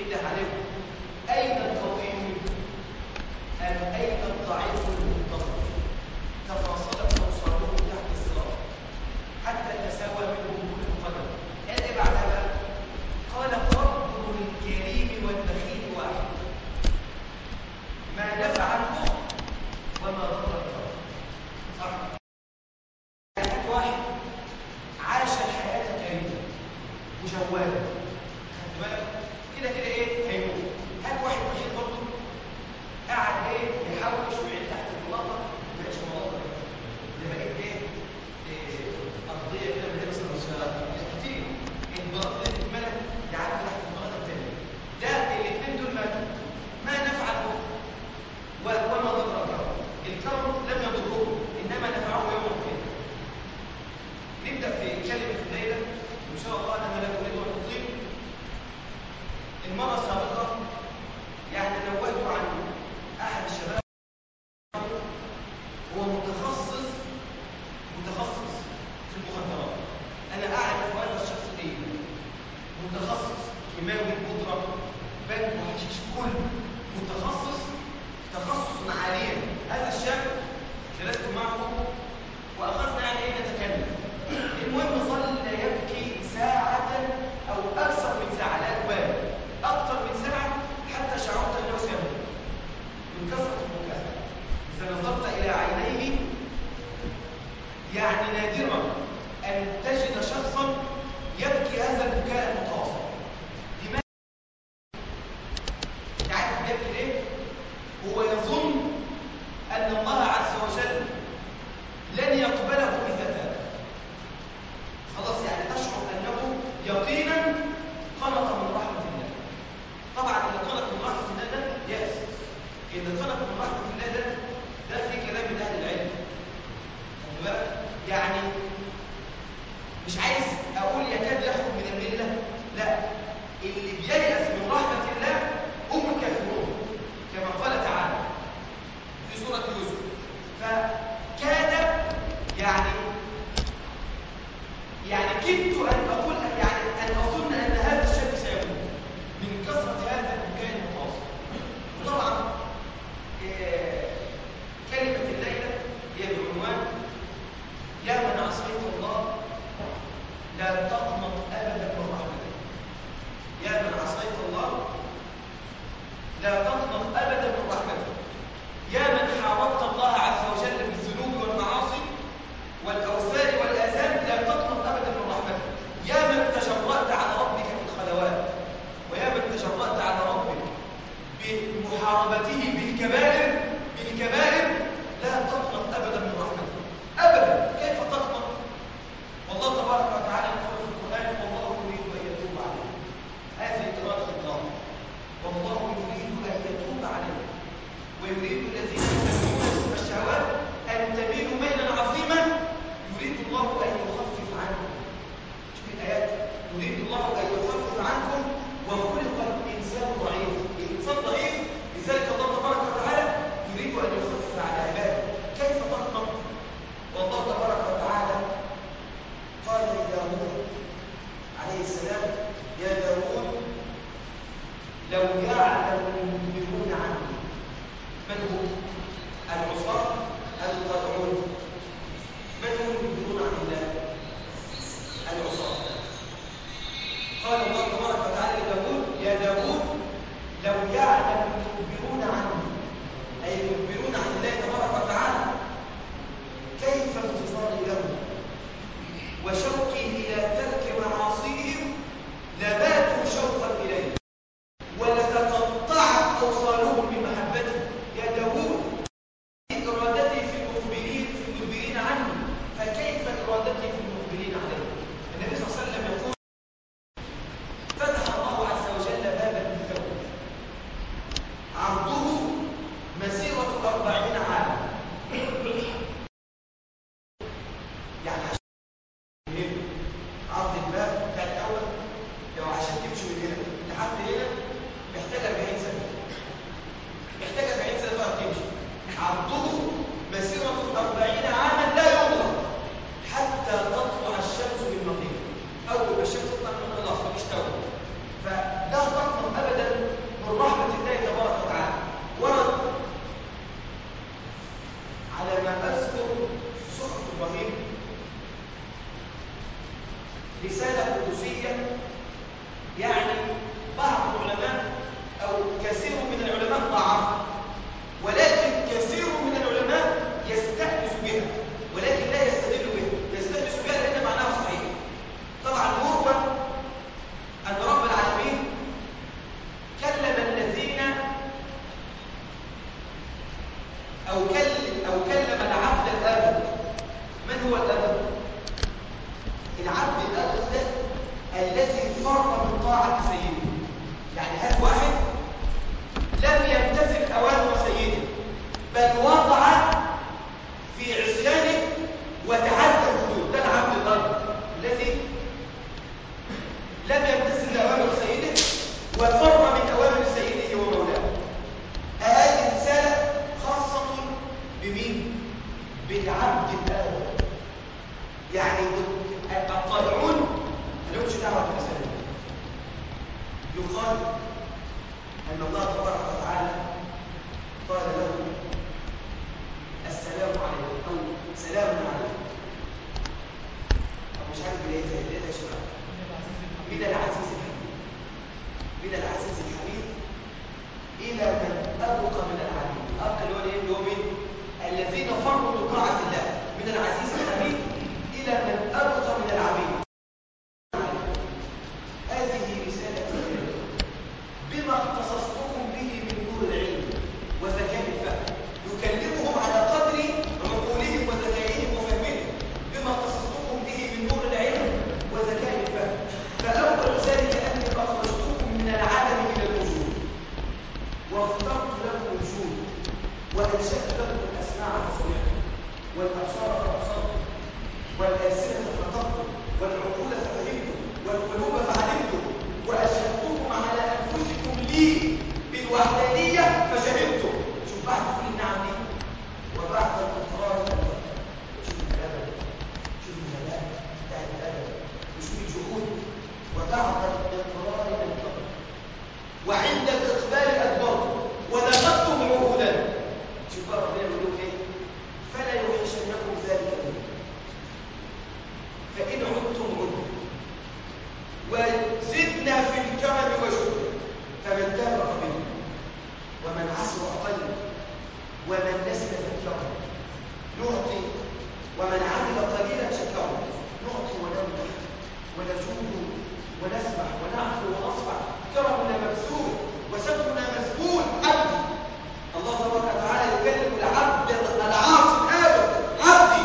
ينده عليهم أين القوي أم أين الضعيف المنتصر تفاصلت أوصالهم تحت الصراط حتى تساوى منهم كل قدم إيه بعدها بقى؟ قال قبر الكريم والبخيل واحد ما نفع عنه وما ضر الفرد صح يعني واحد عاش الحياة كريمة مجودة خدت بالك كده كده ايه هيموت هل واحد بخيل برضه قاعد ايه يحوش ويعيد تحت الملاطه ما بقتش ملاطه ده بقت ايه إيه، ارضيه كده من مثلا الصيادات كتير البلاطه دي اتملت يعدي تحت البلاطه الثانيه ده الاثنين دول ماتوا ما نفع الكفر و- وما ضر الكرم الكرم لم يضره انما نفعه يوم القيامه نبدا في كلمه الليله وان شاء الله انا لا اريد ان اطيل المره السابقه يعني نوهت عن احد الشباب هو متخصص متخصص في المخدرات انا اعرف هذا الشخص تقريبا متخصص كيماوي بودره بنك وحشيش كل متخصص تخصص عاليا هذا الشاب جلست معه واخذنا يعني ايه نتكلم المهم ظل يبكي ساعة او اكثر من ساعة لا ابالي اكثر من ساعة حتى شعرت انه سيموت من كثرة البكاء اذا نظرت الى عينيه يعني نادرا ان تجد شخصا يبكي هذا البكاء المتواصل لماذا؟ تعرف يبكي ليه؟ هو يظن ان الله عز وجل لن يقبله اذا تاب خلاص يعني تشعر انه يقينا قنط من رحمه الله طبعا اللي قنط من رحمه الله ده يأس اللي قنط من رحمه الله ده ده في كلام من اهل العلم خد بالك؟ يعني مش عايز اقول يكاد يخرج من المله لا اللي بييأس من رحمه الله هم الكافرون كما قال تعالى في سوره يوسف فكاد يعني يعني كدت ان اقول يعني ان اظن ان هذا الشاب سيموت من كثره هذا البكاء المتواصل وطبعا آه، كلمه الليله هي بعنوان يا من عصيت الله لا تقنط ابدا من رحمته يا من عصيت الله لا تقنط ابدا من رحمته يا من حاربت الله عز وجل بالذنوب والمعاصي والاوثان والاثام لا تقنط ابدا من رحمته يا من تجرأت على ربك في الخلوات ويا من تجرأت على ربك بمحاربته بالكبائر بالكبائر لا تقنط ابدا من رحمته ابدا كيف تقنط والله تبارك وتعالى يقول في القران والله يريد ان يتوب عليه هذه اراده الله والله يريد ان يتوب عليه ويريد الذين يتبعون الشهوات ان تميلوا ميلا عظيما يريد الله ان يخفف عنكم شوف الايات يريد الله ان يخفف عنكم وخلق الانسان ضعيف الانسان ضعيف لذلك الله تبارك وتعالى يريد ان يخفف على عباده كيف تقنط والله تبارك وتعالى قال لداود عليه السلام يا داود لو يعلم المؤمنون عني من هم العصاة القاطعون من هم المؤمنون عن الله العصاة قال الله تبارك وتعالى لداود يا داود لو يعلم المخبرون عني أي المخبرون عن الله تبارك وتعالى كيف انتصاري لهم وشوقي إلى ترك معاصيهم لباتوا شوقا إليه ولتقطعت أوصالهم بمحبتي يا داوود إرادتي في المخبرين في المخبرين عني فكيف إرادتي في المخبرين عليه النبي صلى الله عليه وسلم يقول فتح الله عز وجل بابا للتوبة عرضه مسيرة أربعين عاما يعني عشان مهم. عرض الباب بتاع الأول لو عشان تمشي من هنا لحد هنا محتاج 40 سنة محتاج 40 سنة بقى تمشي عرضه مسيرة 40 عاما لا يغلق حتى تطلع الشمس من مغربها أول ما الشمس تطلع من خلاص مفيش توبة فلا تقنط أبدا أو كلم أو كلم العبد الآبد من هو الآبد؟ العبد الآبد ده الذي فر من طاعة سيده يعني هات واحد لم يمتثل أوامر سيده بل وضع في عصيانه وتعدى الحدود ده العبد الآبد الذي لم يمتثل لأوامر سيده وفر من أوامر سيده ومولاه هذه رسالة خاصة بمين؟ بالعبد الآن يعني الطالعون ما لهمش دعوة بالرسالة دي يقال أن الله تبارك وتعالى قال له السلام عليكم أو سلام عليكم أو مش عارف ليه ليه يا شباب من العزيز الحميد من العزيز الحميد إلى من أبق من العبيد أبقى اللي هو الايه اللي هو مين؟ الذين فروا من طاعة الله من العزيز الحميد إلى من أبق من العبيد هذه رسالة بما اختصصتكم به من نور العلم وذكاء الفهم يكلمهم على قدر عقولهم وذكائهم وفهمهم بما اختصصتكم به من نور العلم وذكاء الفهم فأول ذلك أني أخرجتكم من العالم إلى الوجود واخترت لكم الوجود وأنشأت لكم الأسماع فسمعتم والأبصار فأبصرتم والألسنة فنطقتم والعقول ففهمتم والقلوب فعلمتم وأشهدتكم على أنفسكم لي بالوحدانية فشهدتم شوف بعد كل النعم دي وبعد الإقرار شوف الأدب شوف الهلاك بتاع الأدب وشوف الجهود وبعد الإقرار القدر وعند الإقبال أدبرتم ونقضتم عهودا شوف بقى ربنا بيقول ايه فلا يوحشنكم ذلك منه فإن عدتم عدتم وزدنا في الكرم وشكر فمن تاب قبل ومن عسر أقل ومن نسل ذكره نعطي ومن عمل قليلا شكره نعطي ونمدح ونجود ونسمح ونعفو ونصفح كرمنا مبذول وسبنا مسبول عبدي الله تبارك وتعالى يكلم العبد العاصي هذا عبدي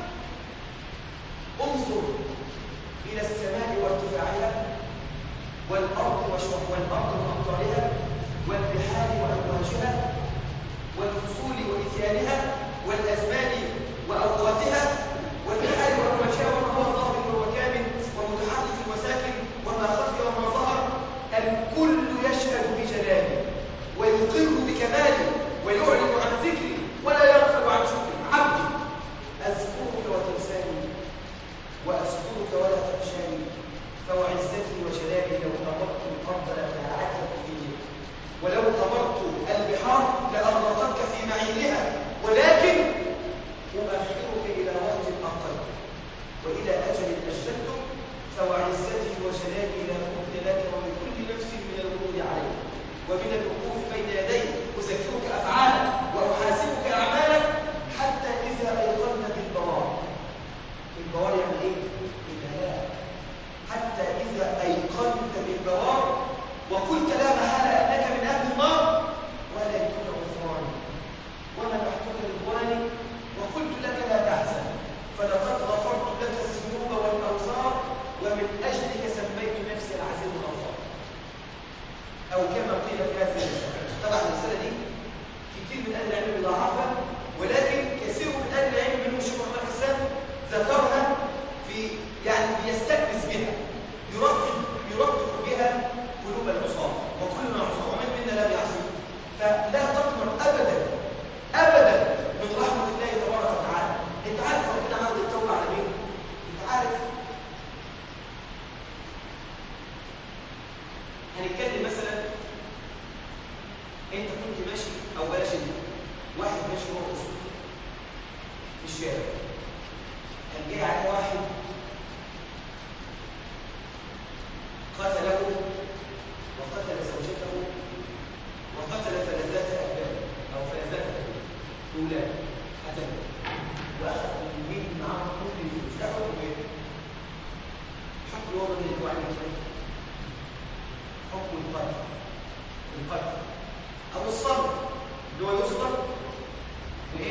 انظر الى السماء وارتفاعها والارض وشرف والارض وامطارها والبحار وامواجها والفصول واتيانها والازمان واوقاتها والبحار وامواجها وما هو ظاهر وهو كامل ومتحدث وساكن وما خفي وما ظهر الكل يشهد بجلاله ويقر بكماله ويعلن عن ذكري ولا يغفل عن شكري عبدي اذكرك وتنساني واذكرك ولا تخشاني فوعزتي وجلالي لو امرت الارض لتعتك فيه ولو امرت البحار لامرتك في معينها ولكن اؤخرك الى وقت اقل والى اجل اجلته فوعزتي وجلالي لا بد لك ولكل نفس من الورود عليك ومن الوقوف بين يديك أذكرك أفعالك وأحاسبك أعمالك حتى إذا أيقنا بالبوار البوار يعني إيه؟ الهلاك حتى إذا أيقنت بالبوار وقلت لا محالة أنك من أهل النار ولا يكون غفراني ومنحتك رضواني وقلت لك لا تحزن فلقد غفرت لك الذنوب والأوزار ومن أجلك سميت نفسي العزيز الغفار أو كما قيل في هذه الرسالة طبعا الرسالة دي كتير من أهل العلم ضعفها ولكن كثير من أهل العلم منهم شيخ محمد حسان ذكرها في يعني يستأنس بها يرقق يرقق بها قلوب العصاة وكلنا عصاة ومن منا لا يعصي فلا تطمر أبدا أبدا من رحمة الله تبارك وتعالى أنت عارف ربنا عرض التوبة على مين؟ أنت عارف هنتكلم مثلا انت كنت ماشي او بلاش انت واحد ماشي هو اصول في الشارع كان جاي عليه واحد قتله وقتل زوجته وقتل ثلاثات ابناء او ثلاثات اولاد قتله واخذ من معه كل الفلوس ده حكم ايه؟ حكم هو من الوعي حكم القتل القتل او الصبر اللي هو يصبر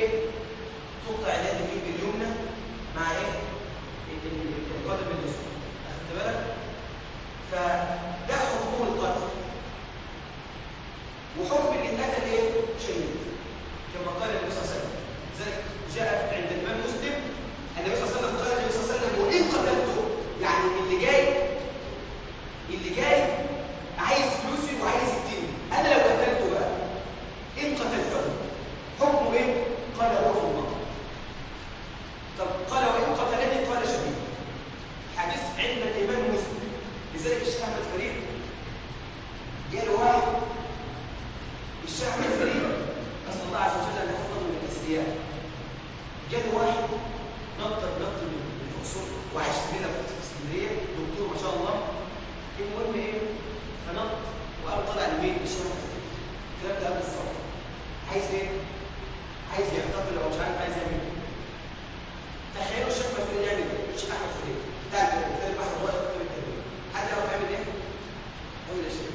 زياده جالي واحد نط نط من الاقصر وعايش هنا في اسكندريه دكتور ما شاء الله المهم ايه فنط وقام طلع البيت بشرف الكلام ده قبل الصلاه عايز ايه؟ عايز يحتفل او مش عارف عايز يعمل ايه تخيلوا الشيخ مسؤول يعمل ايه؟ الشيخ احمد فريد بتاع الفيلم احمد وائل دكتور التربيه حد يعرف يعمل ايه؟ اول شيء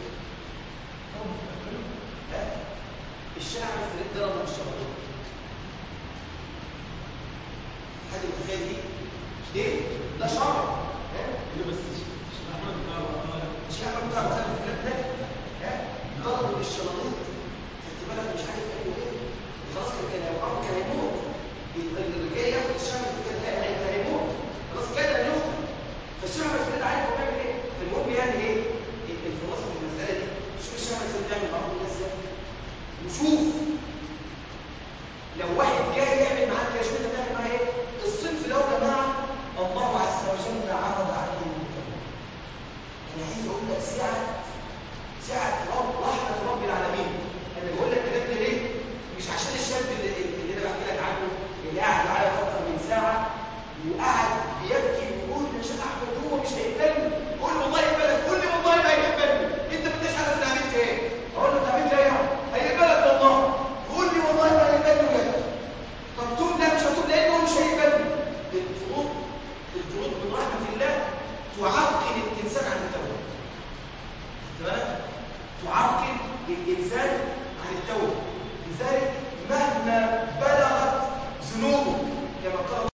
لا الشيخ احمد فريد ضرب من الشباب حد متخيل دي؟ ليه؟ ده شرع بس احمد بتاع مش احمد بتاع مثلا الكلام ده ها ضرب من الشلاطين خدت بالك مش عارف قالوا ايه خلاص كان كان الامر كان هيموت الرجال ياخد الشعب كان كان هيموت خلاص كان هيموت فالشعب الفريد عارف هو بيعمل ايه فالمهم يعني ايه الخلاصه من المساله دي شوف الشعب الفريد بيعمل معاهم الناس ده وشوف لو واحد جاي يعمل معاك يا شباب تعمل معاه ايه الصنف ده يا جماعه الله عز وجل عرض عليهم الكلام انا عايز اقول لك سعه سعه رب رحمه رب العالمين انا بقول لك الكلام ده ليه مش عشان الشاب اللي, اللي انا بحكي لك عنه اللي قاعد معايا فتره من ساعه وقعد بيبكي ويقول يا شيخ احمد هو مش هيقبلني قول له والله يقبلك قول لي والله ما هيقبلني انت ما انتش عارف انا عملت ايه اقول له انت عملت ايه هيقبلك والله يقول لي والله ما هيقبلني بجد طب توب لا مش هتوب لانه مش هيقبلني الفروض الفروض من رحمه الله تعرقل الانسان عن التوبه تمام تعرقل الانسان عن التوبه لذلك مهما بلغت ذنوبه كما قال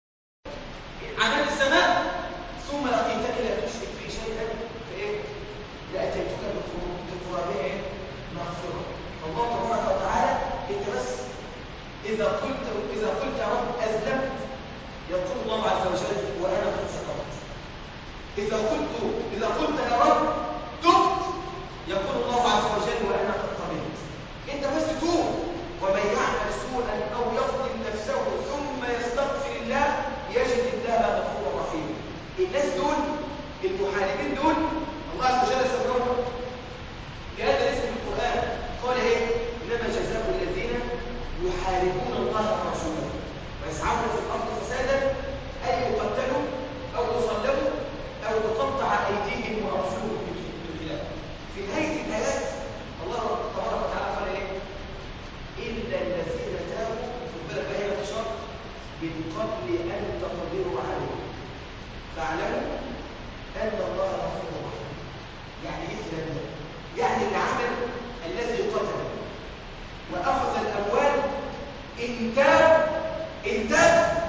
عذاب السماء ثم لقيتك لا تشرك في شيئا فايه لاتيتك بقرابها مغفره الله تبارك وتعالى انت بس اذا قلت اذا قلت يا رب اذنبت يقول الله عز وجل وانا قد سقطت اذا قلت اذا قلت يا رب تبت يقول الله عز وجل وانا قد قبلت انت بس توب ومن يعمل سوءا او يظلم نفسه ثم يستغفر الله يجد الله غفورا رحيما الناس دول المحاربين دول الله عز وجل سماهم بهذا الاسم في القران قال ايه انما جزاء الذين يحاربون الله ورسوله ويسعون في الارض فسادا ان يقتلوا او يصلبوا او تقطع ايديهم وارجلهم من خلاف في نهايه الايات الله تبارك وتعالى قال ايه الا الذين تابوا خد بالك بقى هنا شرط من قبل ان تقدروا عليهم فاعلموا ان الله غفور رحيم يعني ايه الكلام ده يعني اللي عمل الذي قتل واخذ الاموال ان تاب ان تاب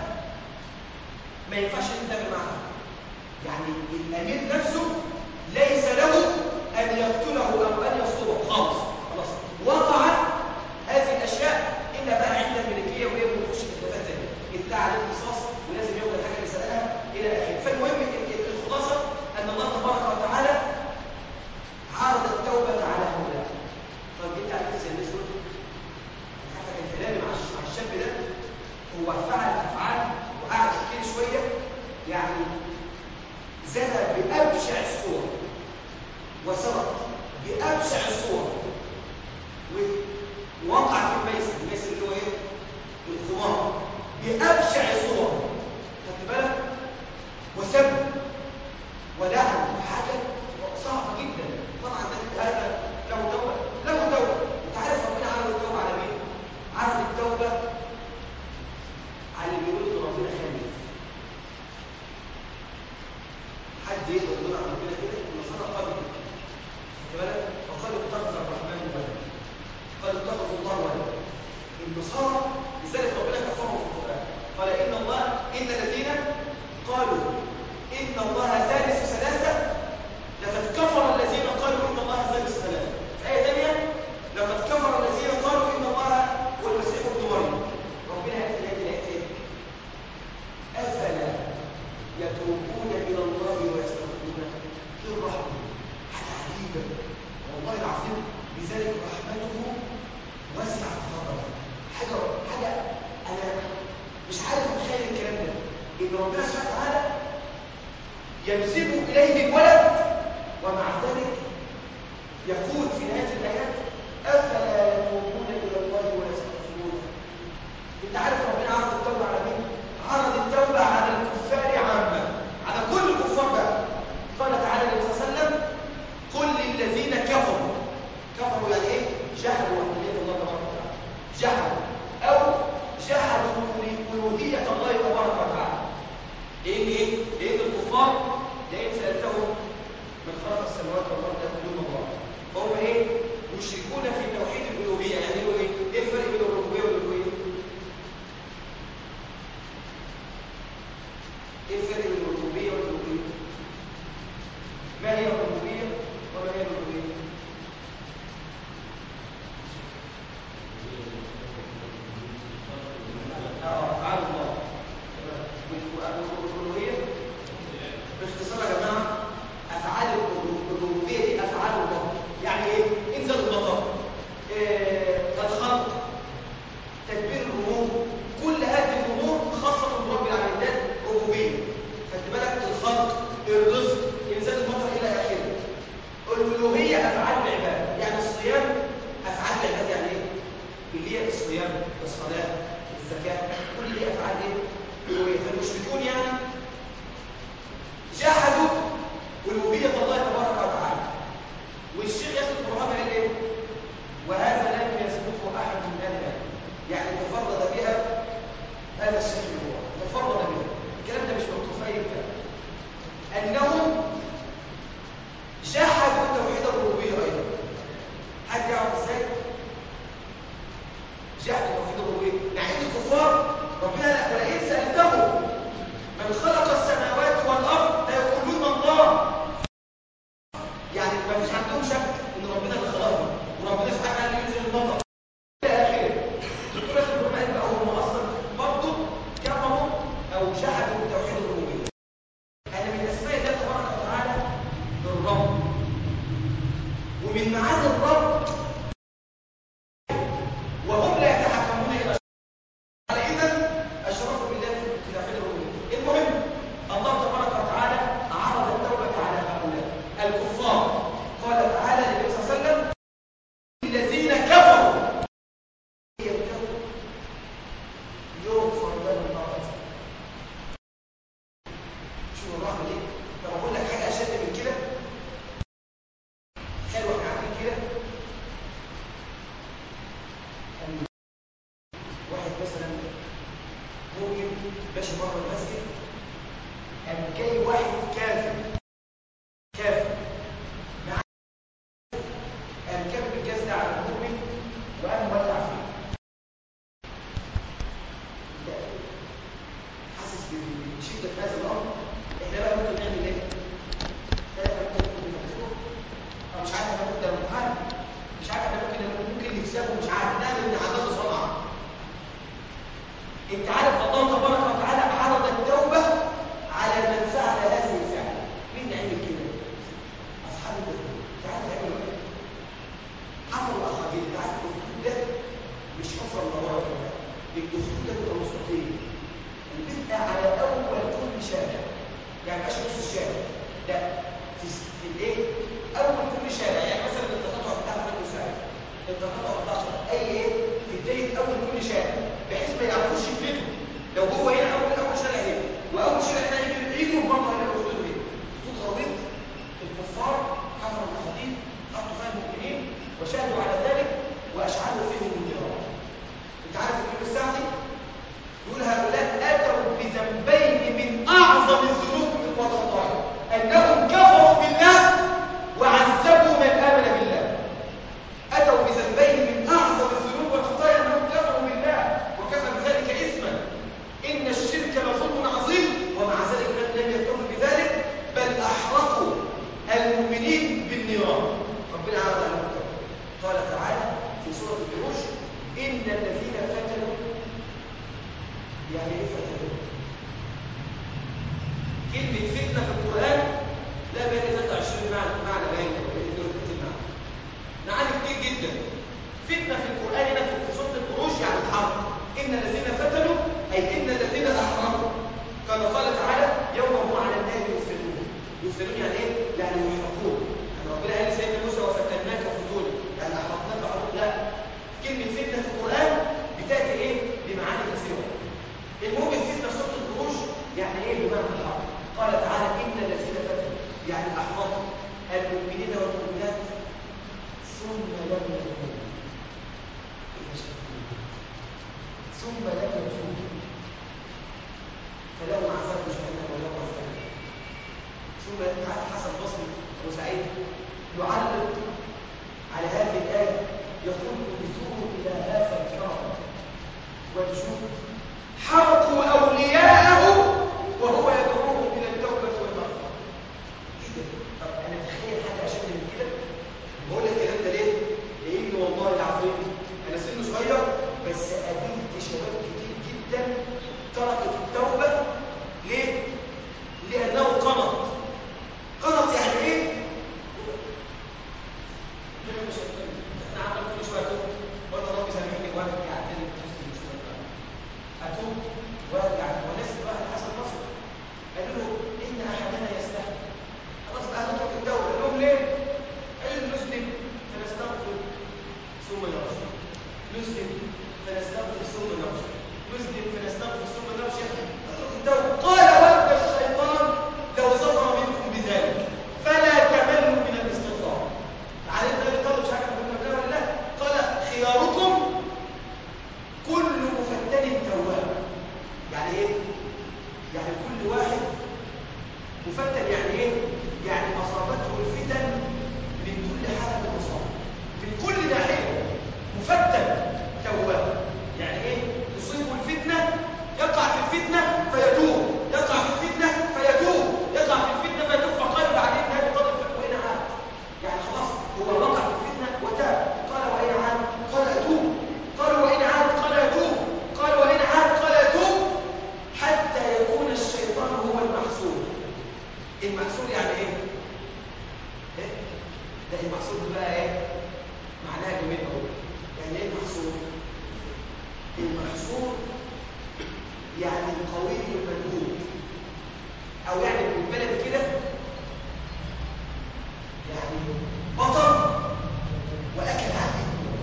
ما ينفعش نتابع معه يعني الامير نفسه ليس له ان يقتله او ان يصلبه خالص خلاص وقع هذه الاشياء الا بقى عند الملكيه وهي بتخش في خلافات ثانيه ادعى عليه القصاص ولازم ياخد الحاجه اللي سالها الى اخره فالمهم الخلاصه ان الله تبارك وتعالى عرض التوبه على هؤلاء طب انت عارف ازاي الناس دول حتى كان كلامي مع مع الشاب ده هو فعل افعال وقعد كتير شويه يعني زنى بابشع الصور وسرق بابشع الصور ووقع في الميسر الميسر اللي هو ايه القمار بابشع الصور خدت بالك وسب ولعن حاجه صعبه جدا طبعا ده هذا له توبه له توبه انت عارف ربنا عرض التوبه على مين عرض التوبه على اللي بيقول ان ربنا خالف حد يقدر يقول عن ربنا كده النصارى قبل خد بالك وقالوا اتخذ الرحمن ولدا قالوا اتخذ الله ولدا النصارى لذلك ربنا كفرهم في القران قال ان الله ان الذين قالوا ان الله ثالث ثلاثه لقد كفر الذين قالوا ان الله ثالث ثلاثه في ايه ثانيه لقد كفر الذين قالوا ان الله هو المسيح ابن مريم ربنا ياتي ياتي ياتي افلا يتوبون الى الله ويستغفرونه للرحمه حاجه عجيبه والله العظيم لذلك رحمته وسعت غضبه حاجه حاجه انا مش عارف اتخيل الكلام ده ان ربنا سبحانه وتعالى ينسب اليه الولد ومع ذلك يقول في نهايه الايات افلا يتوبون الى الله ويستغفرونه انت عارف ربنا عرض التوبه على مين عرض التوبه على الكفار عامه على كل الكفار بقى قال تعالى النبي صلى الله عليه وسلم قل للذين كفروا كفروا يعني ايه جحدوا وحدانيه الله تبارك وتعالى جحدوا او جحدوا الوهيه الله تبارك وتعالى لان ايه لان الكفار لئن سالتهم من خلق السماوات والارض يقولون الله فهم ايه يشركون في توحيد الالوهيه يعني يقولوا ايه ايه الفرق بين الربوبيه والالوهيه ايه الفرق بين الربوبيه والالوهيه ما هي الربوبيه وما هي الالوهيه اه افعال الله والالوهيه باختصار يا جماعه افعال الربوبيه دي افعال الله يعني ايه انزل المطر إيه الخلق تدبير الامور كل هذه الامور خاصه برب العالمين ربوبيه خدت بالك الخلق الرزق انزال المطر الى اخره الالوهيه افعال العباد يعني الصيام افعال العباد يعني ايه اللي هي الصيام الصلاه الزكاه كل دي افعال ايه الالوهيه فالمشركون يعني جحدوا ألوهية الله تبارك وتعالى والشيخ ياسر القرآن قال ايه وهذا لم يسبقه أحد من أهل العلم يعني تفرد بها هذا الشيخ هو تفرد بها الكلام ده مش مكتوب في أي كتاب أنهم جحدوا توحيد الربوبية أيضا حد يعرف ازاي؟ جحدوا توحيد الربوبية يعني الكفار ربنا لا ولئن سألتهم من خلق السماوات والأرض ليقولون الله يعني ما مش عندهم شك ان ربنا اللي خلقهم وربنا سبحانه وتعالى ينزل المطر الى اخره دكتور ياسر القرآن بقى هم اصلا برضه كفروا او جحدوا بتوحيد الربوبيه انا من اسماء الله تبارك وتعالى الرب ومن معاني الرب وهم لا يتحكمون الى على اذا اشرفوا بالله في توحيد الربوبيه المهم الله تبارك وتعالى عرض التوبه على هؤلاء الكفار قال تعالى للنبي صلى الله عليه وسلم الذين كفروا يرجعوا يغفر لهم ما قتلوا شوف الرحمه دي طب اقول لك حاجه اشد من كده حلوه احنا عاملين كده واحد مثلا ممكن ماشي بره المسجد قام جاي واحد كافر كافر مع قام كاتب الجاز ده على المؤمن وقام ولع فيه ده حاسس بشده هذا الامر احنا بقى ممكن نعمل ايه؟ ثلاثة ممكن نكون بنحسبه أو مش عارف احنا ممكن نحارب مش عارف احنا ممكن ممكن نكسبه مش عارف نعمل من عذاب صنعه انت عارف الله تبارك وتعالى عرض التوبة على من فعل هذه الفعل مين عمل كده اصحاب الدخول تعال تعملوا ايه حفروا الاخرين تعال الدخول ده مش حفر النوار الدخول ده بيبقى مستقيم بيبقى على اول كل شارع يعني مش نص الشارع لا في في الايه اول كل شارع يعني مثلا التقاطع بتاع كل شارع التقاطع بتاع اي ايه في بدايه اول كل شارع بحيث ما يعرفوش يفلتوا لو هو هنا اول اول شارع هنا واول شارع هنا يجي بايده برضه هنا خطوط هنا خطوط غويط الكفار حفروا الخطيط حطوا فيها المؤمنين وشهدوا على ذلك واشعلوا فيهم النيران انت عارف الامام السعدي يقول هؤلاء اتوا بذنبين من اعظم الذنوب والخطايا انهم كفروا بالله وعذبوا من امن بالله اتوا بذنبين من اعظم الذنوب والخطايا انهم كفروا بالله وكفى بذلك اثما ان الشرك لظلم عظيم ومع ذلك لم يكتفوا بذلك بل احرقوا المؤمنين بالنيران ربنا عرض عليهم التوبه قال تعالى في سوره البروج ان الذين فتنوا يعني ايه فتنوا كلمه فتنه في القران لا بين 23 معنى معنى باين المعنى معاني كتير جدا فتنه في القران هنا في سوره البروج يعني الحرب ان الذين فتنوا اي ان الذين احرقوا كما قال تعالى يوم هم على النار يفتنون يفتنون يعني ايه يعني يحرقون يعني ربنا قال لسيدنا موسى وفتناك فتونا يعني احرقناك حرق لا كلمه فتنه في القران بتاتي ايه بمعاني يعني ايه بمعنى الحق قال تعالى ان الذين فتنوا يعني الاحرار المؤمنين والمؤمنات ثم لم يتوبوا إذا شكوا ثم لم يتوبوا فلهم عذاب جهنم ولهم عذاب ثم تعالى حسن بصري وسعيد يعلق على هذه الآية يقول انظروا إلى هذا الكرم والجود حرقوا أولياءه وهو يدعوهم إلى التوبة والمغفرة إيه ده؟ طب أنا أتخيل حاجة أشد من كده بقول لك الكلام ده ليه؟ لأن والله العظيم أنا سنه صغير بس قابلت شباب كتير جدا تركت التوبة ليه؟ لأنه قنط قنط يعني إيه؟ احنا عمل كل شويه اتوب وانا ربي سامحني وارجع تاني لنفس المشكله اتوب وارجع وناس واحد حسن مصر قالوا له ان احدنا يستحي خلاص بقى نترك الدوله قال لهم ليه؟ قال نسلم فنستغفر ثم نرجع نسلم فنستغفر ثم نرجع نسلم فنستغفر ثم نرجع نترك الدوله قال ورد الشيطان لو ظفر منكم بذلك فلا تملوا من الاستغفار تعالى انت قال مش عارف كنا ولا لا قال خياركم كل مفتن تواب يعني ايه يعني كل واحد مفتن يعني ايه يعني اصابته الفتن من كل حاله مصاب من كل ناحيه مفتن تواب يعني ايه تصيبه الفتنه يقع في الفتنه فيتوب يقع في الفتنه فيتوب يقع في الفتنه فيتوب فقال بعدين هذا قد وين عاد يعني خلاص هو وقع في الفتنه وتاب قال وإن عاد قال أتوب قال وإن عاد قال أتوب قال وإن عاد قال أتوب حتى يكون الشيطان هو المحسود المحسود يعني إيه؟ إيه؟ ده المحسود بقى إيه؟ معناها جميل أوي يعني إيه المحسود؟ المحسود يعني القوي المنهوب أو يعني بالبلد كده يعني بطل واكل عادي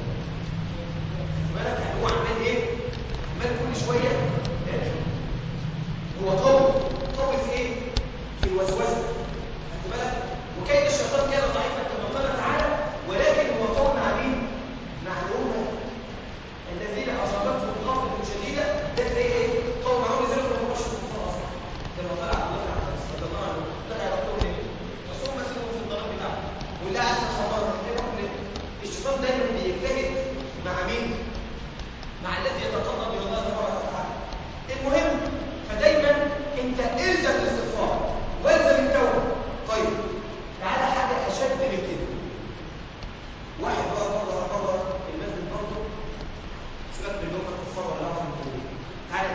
بالك يعني هو عمال ايه عمال كل شويه إيه؟ هو قوي قوي في ايه في الوسوسه خدت بالك وكيد الشيطان كان ضعيفا كما قال تعالى ولكن هو قوي مع مين مع الامه الذين اصابتهم غفله شديده ده تلاقيه ايه قوي معاهم زي ما هو مش خلاص لما طلع عبد الله بن عباس رضي الله عنه طلع يقول ايه بس هم سيبهم في الضرب بتاعه ولا عايز خبر الشيطان دايما بيجتهد مع مين مع الذي يتقرب الى الله تبارك وتعالى المهم فدايما انت الزم الاستغفار والزم التوبه طيب تعالى حاجه اشد من كده واحد بقى بره بره المسجد برضه سيبك من لغه الكفار ولا لغه الكفار تعالى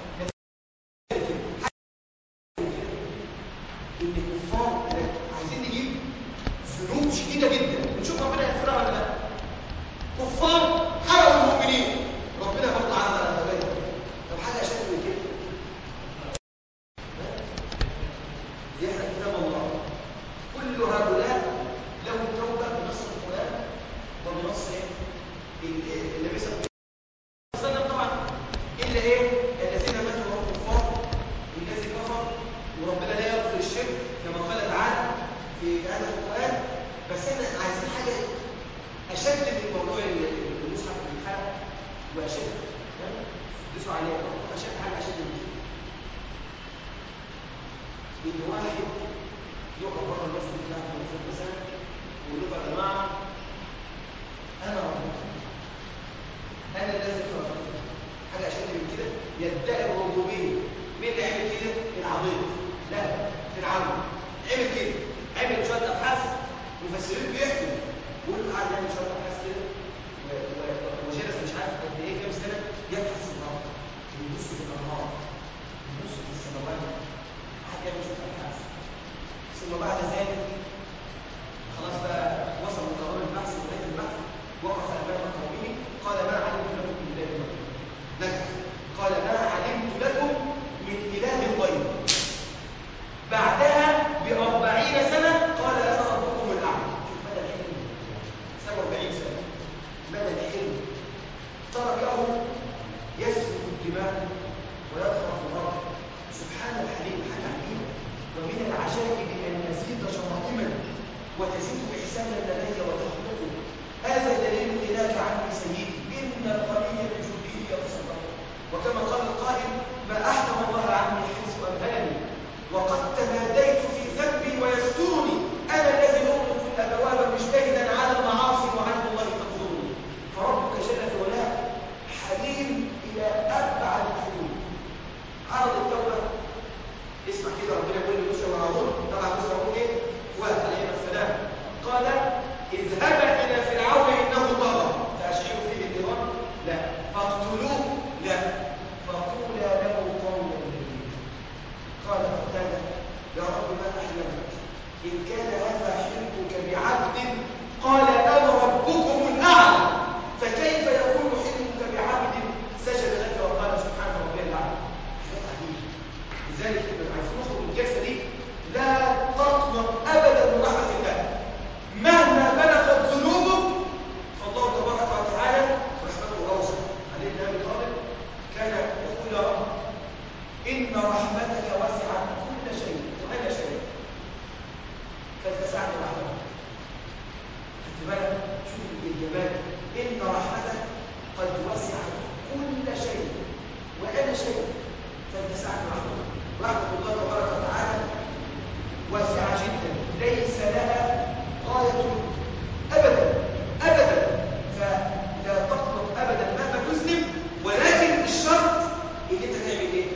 ان الكفار عايزين نجيب ذنوب شديده جدا نشوف ربنا يغفرها ولا لا كفار حرقوا المؤمنين ربنا برضه عز وجل طب حاجه اشد من كده يحرق كتاب الله كل هؤلاء لهم توبه بنص القران وبنص النبي صلى الله عليه وسلم طبعا الا ايه الذين ماتوا وهم كفار والذي كفر وربنا لا يغفر الشرك كما قال تعالى في هذا القرآن بس احنا عايزين حاجة أشد من موضوع المصحف اللي اتحرق وأشد تدوسوا عليه أشد حاجة أشد من كده إن واحد يقف بره المسجد بتاع المسجد مثلا ويقول له يا جماعة أنا ربنا أنا الذي خلقكم حاجة أشد من كده يدعي الربوبية مين اللي عمل كده؟ العظيم لا فرعون عمل كده عمل شويه ابحاث مفسرين بيحكوا يقولوا قاعد يعمل شويه ابحاث كده وجلس مش عارف قد ايه كام سنه يبحث في الارض يبص في الانهار يبص في السماوات قاعد يعمل شويه ابحاث ثم بعد ذلك خلاص بقى وصل لقرار البحث ونهايه البحث وقف امام قومه قال ما علمت لكم من اله نجح قال ما علمت لكم من اله غيري بعدها بأربعين سنة قال أنا ربكم الأعلى شوف مدى الحلم سبع وأربعين سنة مدى الحلم تركه يسفك الدماء ويدخل في الأرض سبحان الحليم حاجة عجيبة ومن العجائب أن نزيد شرائما وتزيد إحسانا لدي وتخلقه هذا دليل غناك عني سيدي إن الغني بجوده يتصدق وكما قال القائل ما أحكم الله عني حيث أمهلني وقد تناديت في ذنبي ويسترني أنا الذي أغلق الأبواب مجتهدا على المعاصي وعن الله تقدرني فربك جل في علاه حليم إلى أبعد الحدود عرض التوبة اسمع كده ربنا يقول لموسى وهارون طبعا موسى وهارون ايه؟ وقت عليه السلام قال اذهبا إلى فرعون إنه طغى تشعر فيه الإيران؟ لا فاقتلوه لا فقولا له قولا لينا قال قتادة يا رب ما أحلمك إن كان هذا حلمك بعبد قال أنا ربكم الأعلى فكيف يكون حلمك بعبد سجد لك وقال سبحان ربي الأعلى حاجات عجيبة لذلك ابن عايزين نخرج من الجلسة دي لا تطلب أبدا من رحمة الله مهما بلغت ذنوبك فالله تبارك وتعالى رحمته أوسع علي بن أبي طالب كان يقول يا رب إن رحمتك وسعت كل شيء وأنا شيء فاتسعت رحمتك خدت بالك شوف الجمال إن رحمتك قد وسعت كل شيء وأنا شيء فاتسعت رحمتك رحمة الله تبارك وتعالى واسعة جدا ليس لها غاية أبدا أبدا فلا تطلب أبدا مهما تذنب ولكن الشرط إن أنت تعمل إيه؟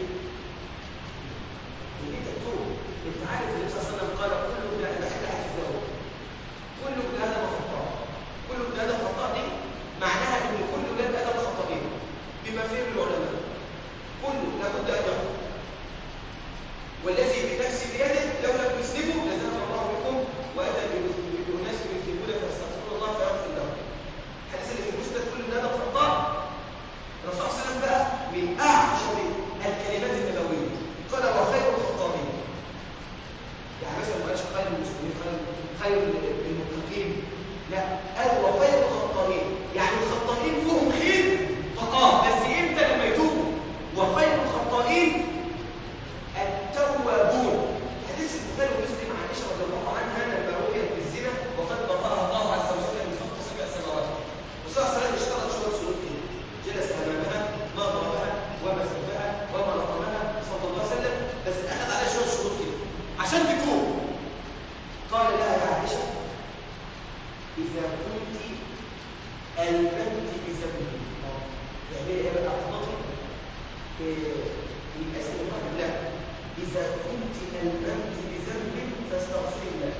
إن أنت تتوب أنت عارف النبي صلى الله عليه وسلم قال كل ابن آدم حاجة الزواج كل ابن آدم خطاء كل ابن آدم خطاء دي معناها إن كل ابن آدم خطائين بما فيه العلماء كله لابد أن يخطئ والذي بنفسي بيده لو لم يسلموا لزاد الله بكم واتى باناس يكذبون فاستغفروا الله فيغفر لهم الحديث اللي في المسند كل ده خطاء الرسول صلى الله عليه وسلم بقى من اعجب الكلمات النبويه قال وخير الخطابين يعني مثلا ما قالش خير المسلمين خير خير المتقين لا قال وخير الخطابين يعني الخطائين فيهم خير فقام بس امتى لما يتوبوا وخير الخطائين التوابون حديث البخاري ومسلم عن عائشه رضي الله عنها لما رؤيت بالزنا وقد برأها الله عز وجل من فوق سبع سماوات والرسول صلى الله عليه وسلم اشترط شويه شروط كده جلس امامها ما ضربها وما سبها وما رقمها صلى الله عليه وسلم بس اخذ عليها شويه شروط كده عشان تتوب قال لها يا عائشه اذا كنت المنت بذنبي يعني ايه بقى احبطي للاسف الله لا إذا كنت ألممت بذنب فاستغفر الله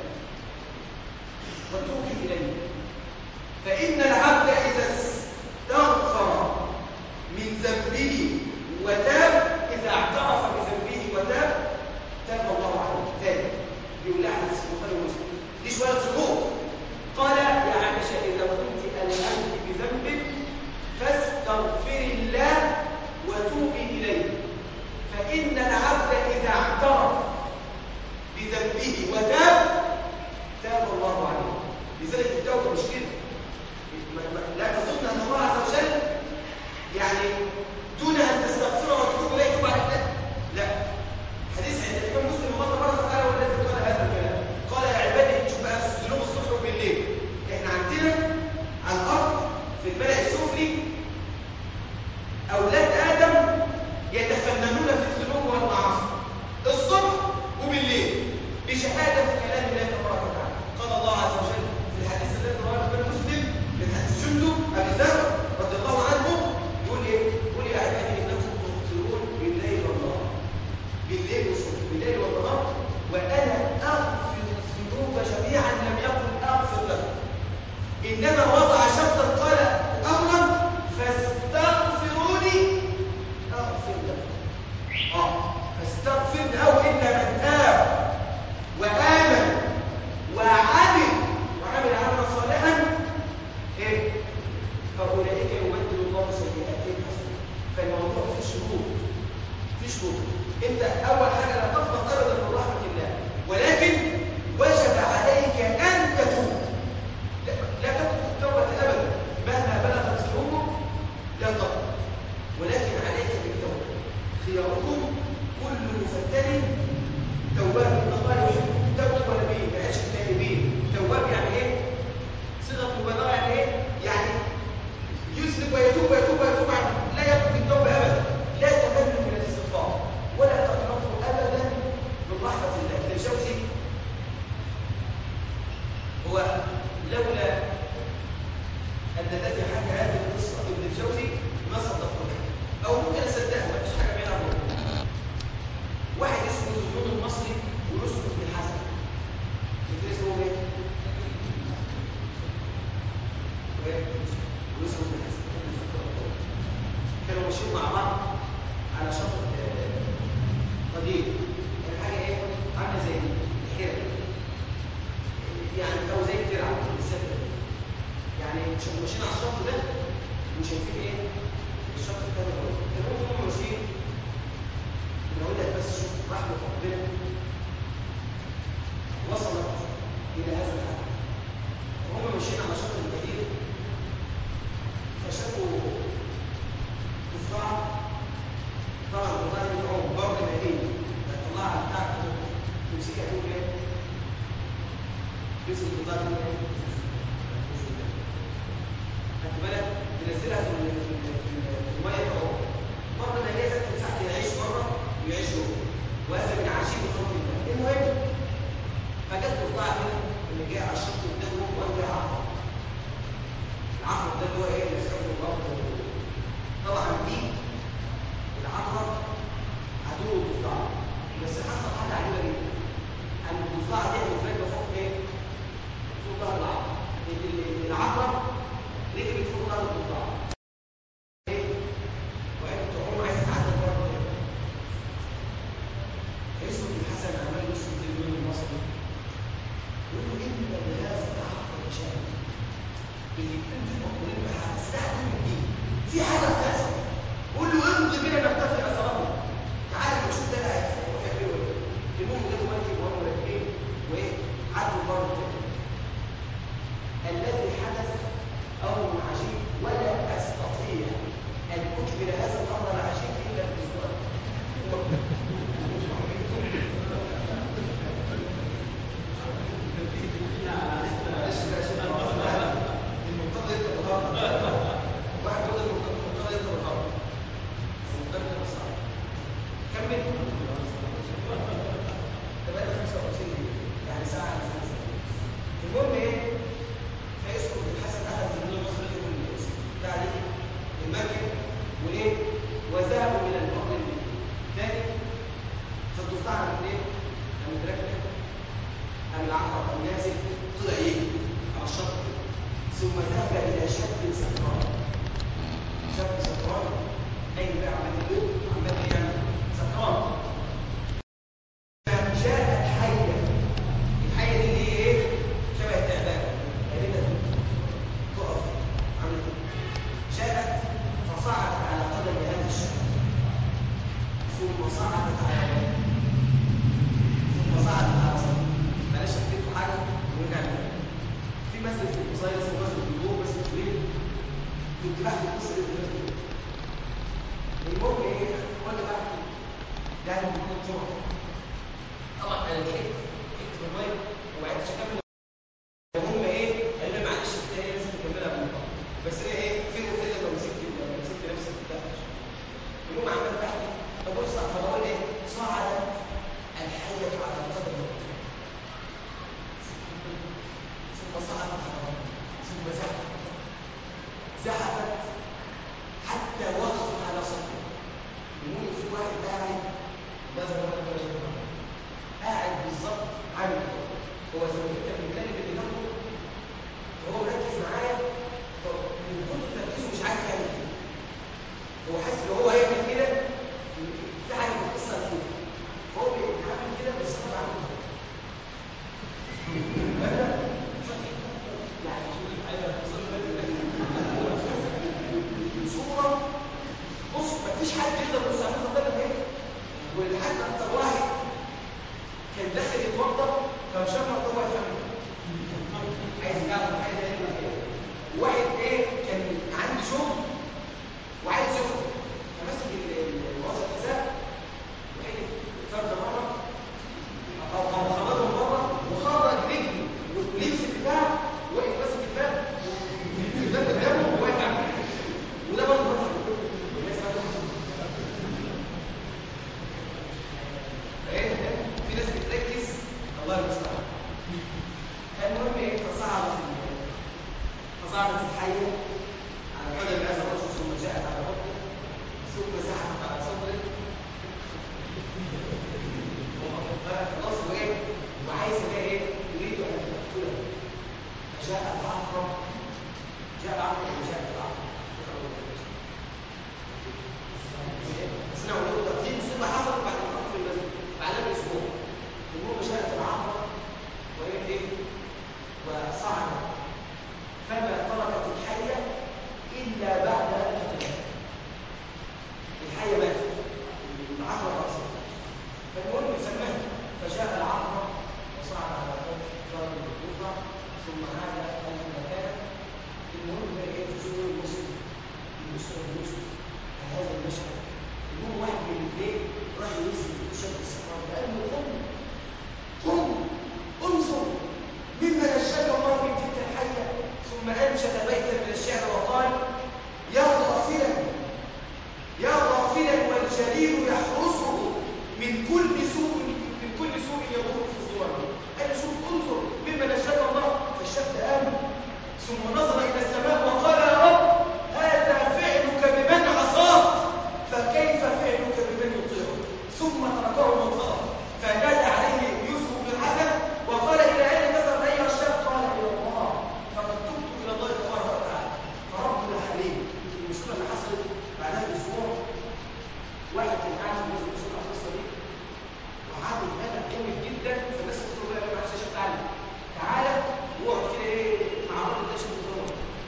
وتوبي إليه فإن العبد إذا استغفر من ذنبه وتاب إذا اعترف بذنبه وتاب تاب الله عليه تاب يقول لها حديث البخاري ومسلم دي شوية شروط قال يا عائشة إذا كنت ألممت بذنب فاستغفر الله وتوبي إليه فإن العبد إذا اعترف بذنبه وتاب تاب الله عليه لذلك التوبة مش كده لا تظن أن الله عز وجل يعني دون أن تستغفره وتتوب إليه يتوب عليك لا حديث عند الإمام مسلم الله تبارك وتعالى والذي قال هذا الكلام قال يا عبادي شوف بقى الذنوب الصبح وبالليل احنا عندنا على الأرض في الملأ السفلي أولاد آدم يتفننون في الذنوب والمعاصي الصبح وبالليل بشهادة كلام الله تبارك وتعالى قال الله عز وجل في الحديث الذي رواه ابن مسلم من حديث جندب أبي ذر رضي الله عنه يقول ايه؟ يقول يا عبادي انكم تخطئون بالليل والنهار بالليل والصبح بالليل والنهار وانا اغفر الذنوب جميعا لم يكن اغفر لكم انما وضع شرطا قال امرا فاستغفروني اغفر لكم اه فاستغفر او الا من تاب وامن وعمل وعمل عملا صالحا ايه فاولئك يبدل الله سيئاتهم حسنات فالموضوع فيه شروط في شروط انت اول حاجه لا تقنط ابدا من رحمه الله ولكن وجب عليك ان تتوب لا, لا تترك التوبه ابدا مهما بلغت ذنوبك لا تقنط ولكن عليك بالتوبه خياركم كل مفتن تواب ان الله يحب توابين ما قالش التائبين تواب يعني ايه صيغه مبالغه يعني ايه يعني يذنب ويتوب ويتوب ويتوب عنه لا يترك التوبه ابدا لا تمل من الاستغفار ولا تقنطه ابدا من رحمه الله ابن الجوزي هو لولا ان الذي حكى هذه القصه ابن الجوزي ما صدقته او ممكن اصدقها مفيش حاجه بعيده عن الموضوع. واحد اسمه زهور المصري ويوسف بن الحسن انت اسمه ايه؟ ويوسف بن الحسن كانوا ماشيين مع بعض على شط آه، قديم كان حاجه ايه؟ عامله زي الحيره يعني او زي الترعه بالسفر يعني مش- ماشيين على الشط ده وشايفين ايه؟ الشط التاني هو المهم هم ماشيين انا اقول لك بس شوف رحمه ربنا وصلت الى هذا الحد وهم ماشيين على شط البعير فشافوا تفاح طبعا والله بتوعهم برضه مائية طلعها بتاعك تمسكها تقول ايه؟ جسم القطاع ده ايه؟ خدت بالك تنزلها في ال- في ال- في ال- في الميه اهو مره ما هي ذات مساحه يعيش بره ويعيش جوه وهذا من عجيب خلق الله المهم فجت قطاع كده اللي جاي على الشط قدامه وجه عقرب العقرب ده اللي هو ايه اللي سكنه الارض طبعا دي العقرب عدو الضفدع بس حصل حاجه عجيبه جدا ان الضفدع دي مفرده فوق ايه؟ فوق ظهر العقرب ال- ال- العقرب ركبت فوق ظهر الضفدع ايه؟ وقالت تقوم عايز تعدي بره كده فيوسف بن الحسن عمال يوسف بن المؤمن المصري يقول له ان لهذا العقرب شأن اللي يكون في مقولين بحاجه استعجل من دي في حاجه بتحصل قول له امضي بينا نكتفي اثرنا تعالى نشوف ده اللي هيحصل ويعملوا ايه المهم جابوا مركب وهم راكبين وايه عدوا بره كده الذي حدث امر عجيب ولا استطيع ان اكمل هذا الامر العجيب الا بالاسبوع المنطقه دي بتتغير واحد يقول المنطقه دي بتتغير المنطقه دي صعبه كمل 55 يعني ساعه على ساعه المهم ايه فيسقط الحسن اخذ من مصر يقول بتاع دي المركب وايه وذهبوا الى البحر الثاني فالضفدع عمل ايه؟ قام متركب قام العقرب قام نازل طلع يجري على الشط ثم ذهب الى شاب سكران شاب سكران اي بقى عمال يقول عمال يعمل سكران فجاءت حيه الحيه دي اللي هي ايه؟ شبه التعبان قالت تقف عملت إيه؟ جاءت فصعدت على قدم هذا الشاب ثم صعدت على ثم صعدت على صدره معلش احكي لكم حاجه ونرجع نكمل في مسجد في القصير اسمه مسجد الجمهور مسجد طويل كنت بحكي القصه دي في المسجد المهم ايه وانا بحكي يعني بكون جمعه طبعا انا ضحكت ضحكت في المايك وما عرفتش اكمل المهم ايه قال لي معلش التاني لازم تكملها بالمقام بس ايه ايه فين وفين لما مسكت لما مسكت نفسي في الدهش المهم عمال بحكي ببص على فبقول ايه صعدت الحية على قدم الرجل ثم صعدت على الرجل ثم زحفت زحفت حتى وقفت على صدره يقول في واحد قاعد ماذا هو قاعد بالظبط عامل كده. هو زي ما انت بتتكلم اللي جنبه وهو مركز معايا فمن كتر تركيزه مش عارف يعمل كده هو حاسس ان هو هيعمل كده في حاجه بتحصل فيه فهو بيعمل كده بس هو عامل كده فأنا يعني صورة بص مفيش حد يقدر يبص على المنظر ده ايه والحد اكتر واحد كان داخل يتوضا فشاف مطلوب يفهم عايز يعرف حاجه ايه واحد ايه كان عنده شغل وعايز يخرج فمسك ال- ال- الوسط الحساب وحلف فصعدت الحية على قدم هذا الرجل ثم جاءت على بطنه ثم زحفت على صدره خلاص وايه وعايز بقى ايه يريد ان تقتله فجاء العقرب جاء العقرب وجاء العقرب بس انا اقول لك دي مصيبه حصلت بعد ما قتل المسجد بعدها باسبوع المهم جاءت العقرب وهي ايه وصعدت فما تركت الحيه الا بعد ان قتلت الحيه ماتت العقرب راسها فالمهم سماه فجاء العقرب وصعد على فوق ضرب الكوفه ثم عاد الى مكان المهم ده ايه في سوره المسلم المسلم المسلم هذا المشهد المهم واحد من الاثنين راح ينزل شد السفر قال له قم قم انظر مما نشد الله من تلك الحيه ثم انشد بيتا من الشعر وقال يا غافلا يا غافلا والجليل يحرسه من كل سوء من كل سوء يضر في صوره انا شوف انظر مما نشد الله فالشاب قام ثم نظر الى السماء وقال يا رب هذا فعلك بمن عصاك فكيف فعلك بمن يطيعك ثم تركه وانصرف فنادى عليه يوسف بن الحسن وقال الى اين تذهب ايها الشاب قال الى الله فقد تبت الى الله تبارك وتعالى فربنا حليم المشكله اللي حصلت بعدها باسبوع واحد كان قاعد في مصر بيسمع القصه دي وقعد يتكلم جامد جدا فالناس بتقول له يا معلش يا شيخ تعالى تعالى واقعد كده ايه مع الراجل ده شوف الدور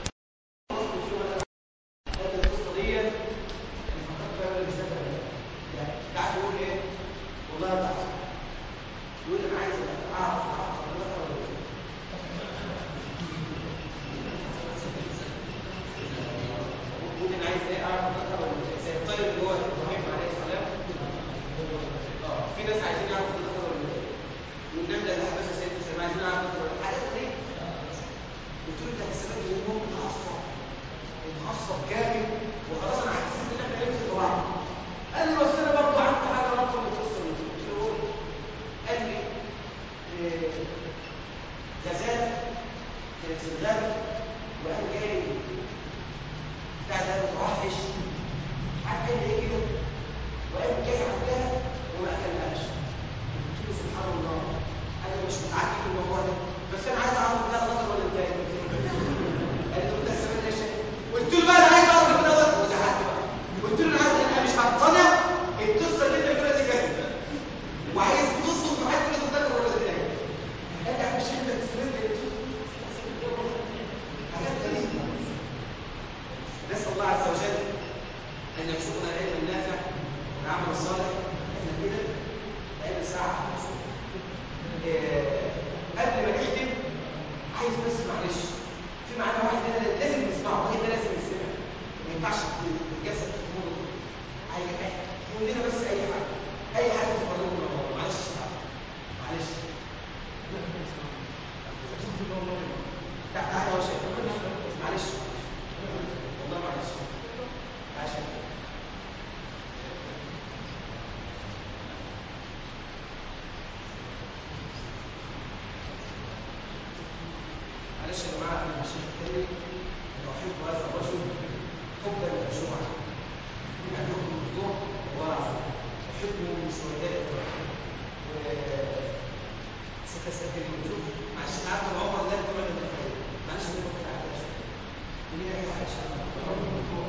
هذه القصه دي انا فكرت بقى ولا مش فاكر ولا لا قاعد يقول ايه والله يا تعالى يقول انا عايز اعرف اعرف حضرتك ولا لا ممكن عايز ايه اعرف حضرتك ولا لا زي الطير اللي هو ابراهيم عليه السلام اه في ناس عايزين يعرفوا حضرتك ولا لا والنمله اللي حبسها سيدنا سليمان عايزين يعرفوا حضرتك ولا لا حاجات دي قلت له انت حسابك ان هو متعصب متعصب جامد وخلاص انا حسيت ان احنا نمسك بعض قال لي بس انا برضه عندي حاجه رابطه من القصه دي قلت له قول. قال لي إيه، غزاله كانت في الغابه وقام جاي بتاع ده متوحش عارف قال لي ايه كده وقام جاي عندها وما اكلهاش قلت له سبحان الله انا مش متعجب من الموضوع ده بس انا عايز اعرف ده غلط ولا ازاي قال لي انت سامعني يا شيخ قلت له بقى انا عايز اعرف ده غلط وزعلت بقى قلت له انا عايز انا مش هقتنع القصه اللي انت بتقولها دي كده وعايز تصدق معاك كده تتذكر ولا ازاي قال لي يا عم الشيخ انت تسلمني حاجات غريبه نسال الله عز وجل ان يرزقنا العلم النافع والعمل الصالح احنا كده بقالنا ساعه إيه، قبل ما نختم عايز بس معلش في معانا واحد هنا لازم نسمعه واحد ده لازم يسمع ما ينفعش الجسد تكون عايز قول لنا بس اي حاجه اي حاجه تفضلوا من الله معلش معلش تعال تعال يا شيخ معلش والله معلش عشان معلش يا جماعه انا مش هتكلم انا احب هذا الرجل حبا وشوعا لانه دكتور ورع احبه من سوداء ستستفيد من معلش انا عارف العمر ده كمان التفاعل معلش انا كنت عارف وليه اي حاجه ان شاء الله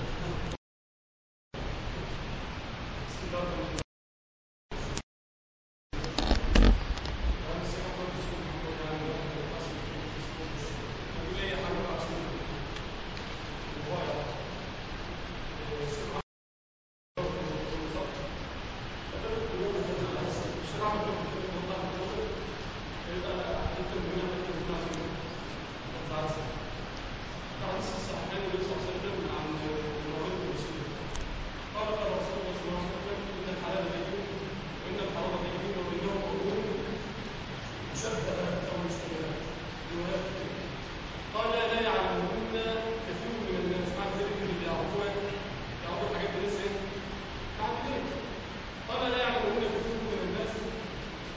قال لا يعلمهن كثير من الناس بعد ذلك اللي يعرفوها يعرفوا الحاجات دي لسه ايه؟ بعد كده قال لا يعلمهن كثير من الناس والله يعلم الغيب ويعلم الغيب قال لا يعلمهن كثير من الناس بعد ذلك اللي يعرفوها يعرفوا الحاجات دي لسه ايه؟ بعد كده قال لا يعلمهن كثير من الناس والله يعلم الغيب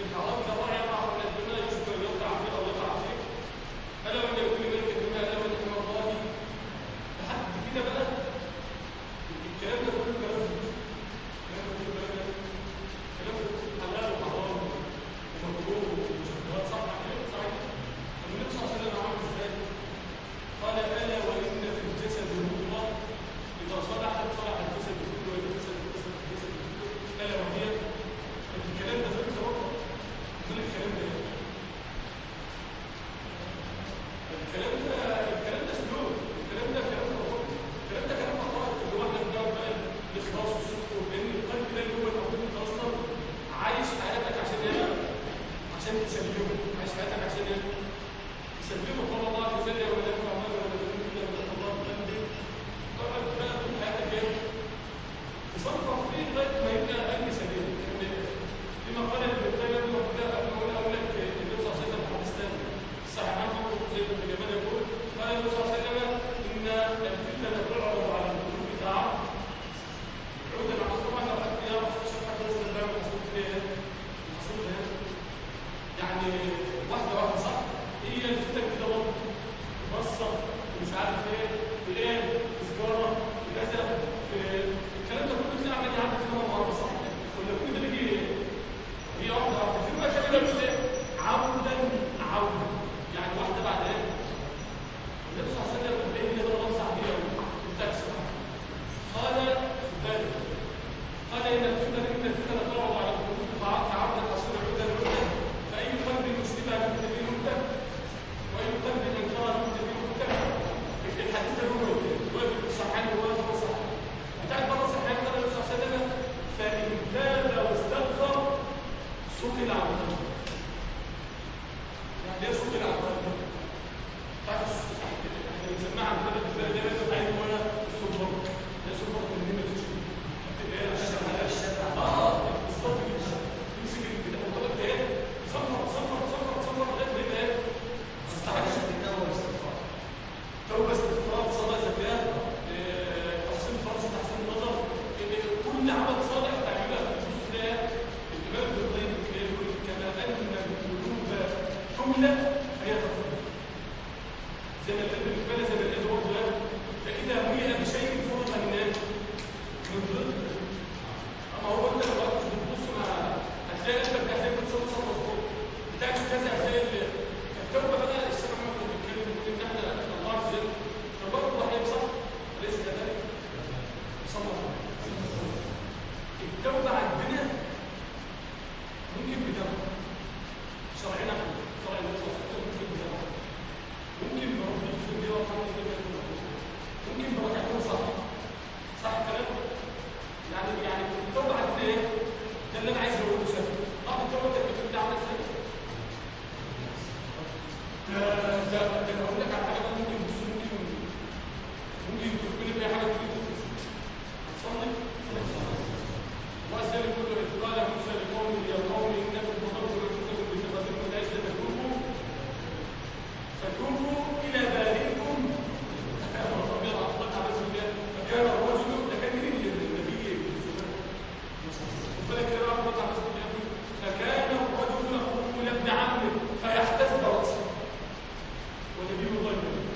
الحرام ده راعي يقع حول الدماء يشكر يقع فيه او يقع فيه الا من يكون ملك الدماء الا من يكون الله لحد كده بقى الكلام ده كله كلام كلام ده كله كلام كلام حلال وحرام ومكروه ومشبهات صح كده صح كده النبي صلى الله عليه وسلم عمل ازاي؟ قال الا وان في الجسد مضغه اذا صلحت صلح الجسد كله واذا فسد فسد الجسد كله الا وهي الكلام ده فكره برضه كل الكلام ده إيه؟ الكلام ده الكلام ده سلوك الكلام ده كلام مطلوب الكلام ده كلام مطلوب اللي هو احنا بنقول بقى الاخلاص والصدق وان القلب ده اللي هو المفروض انت اصلا عايش حياتك عشان ايه؟ عشان تسلمه عايش حياتك عشان ايه؟ تسلمه قال الله عز وجل ولا ينفع مال ولا بنون الا من اتى الله بقلبه تقعد بقى طول حياتك ايه؟ تصرف فيه لغايه ما يبقى قلب سليم لما قال ابن القيم وكذا اقول اقول لك النبي صلى الله عليه وسلم حديث ثاني صحيح عنه زي ما ابن جمال يقول قال النبي صلى الله عليه وسلم ان الفتنه تعرض على القلوب تعب عودا على طبعا لو حد يعرف صفحه درس الباب المقصود فيها المقصود ده يعني واحده واحده صح هي الفتن كده برضه تبصر ومش عارف ايه ايه سجاره كذا الكلام ده كله كده عمال يعدي كده مره صح ولا كل ده بيجي هي واحدة واحدة في بقى كده بس عودا عودا يعني واحدة بعد ايه؟ النبي صلى الله عليه وسلم بين لي ضرب نص عليه التاكسي قال ذلك قال ان الفتن ان الفتن تعرض على القلوب كعبد الحصير عودا عودا فاي قلب مسلم يمد به مده واي قلب انكار يمد به مده الحديث ده هو واقف الصحابي وواقف الصحابي بتاع بره الصحابي قال النبي صلى الله عليه وسلم فان تاب واستغفر سكن على القلب يعني ايه سكن على القلب تعرف احنا بنسمعها عندنا في البلد دايما ايوه ولا الصبر ده صبر من هنا تشوف بتبقى ايه عشان على الشارع اه بالظبط كده تمسك كده وتقعد ايه تصفر تصفر تصفر تصفر لغايه ما يبقى ايه تستحق التوبه والاستغفار توبه استغفار صلاه زكاه تحسين فرض تحسين نظر كل عمل صالح تعمله في ده الإمام ابن القيم يقول كما أن القلوب حملة فهي تطلب زي ما القلب الجبال زي ما القلب برضه قال فإذا ملئ بشيء فرط من من ضد أما هو أنت لو وقت بتبص مع هتلاقي قلبك هتلاقي بتصوت صوت مظبوط بتعمل كذا هتلاقي التوبة بقى الشيخ محمد كان بيتكلم بيقول إن إحنا الله عز وجل فبرضه رحيم صح أليس كذلك؟ صلى الله عليه وسلم التوبة عندنا ممكن بدم شرعنا شرع النبي صلى الله عليه وسلم ممكن بدم ممكن بربنا في الدنيا وحنا في الدنيا ممكن بركعتين صح صح الكلام يعني يعني التوبة عندنا ايه ده اللي انا عايز اقوله سهل بعض التوبة كانت بتبدا عامله ازاي ده ده ده انا اقول لك على حاجه ممكن ممكن ممكن تكون فيها حاجه تفيد تصلي وأسأل كل إذ قال موسى لقومه يا قوم إنكم كفرتم أنفسكم باتخاذكم العزة فتوبوا فتوبوا إلى بارئكم فكان الرجل أطلق على اسم الله فكان الرجل ده كان مين النبي وفلك يرى أطلق على اسم الله فكان الرجل يقول ابن عمه فيحتز رأسه ونبي الله يقول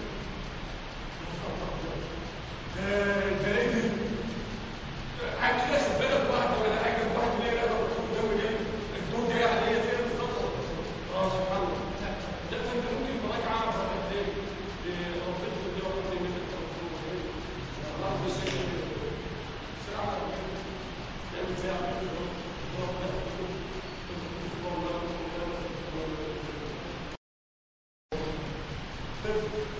ده ده حاجه كده خد بالك واحد ولا حاجه واحد ليه لا الجو جاي الجو جاي عليا زي بالظبط اه سبحان الله لا فانت ممكن مراجعه قد ايه ربنا في الجو زي ما انت الله بس ساعه يعني ساعه Thank you.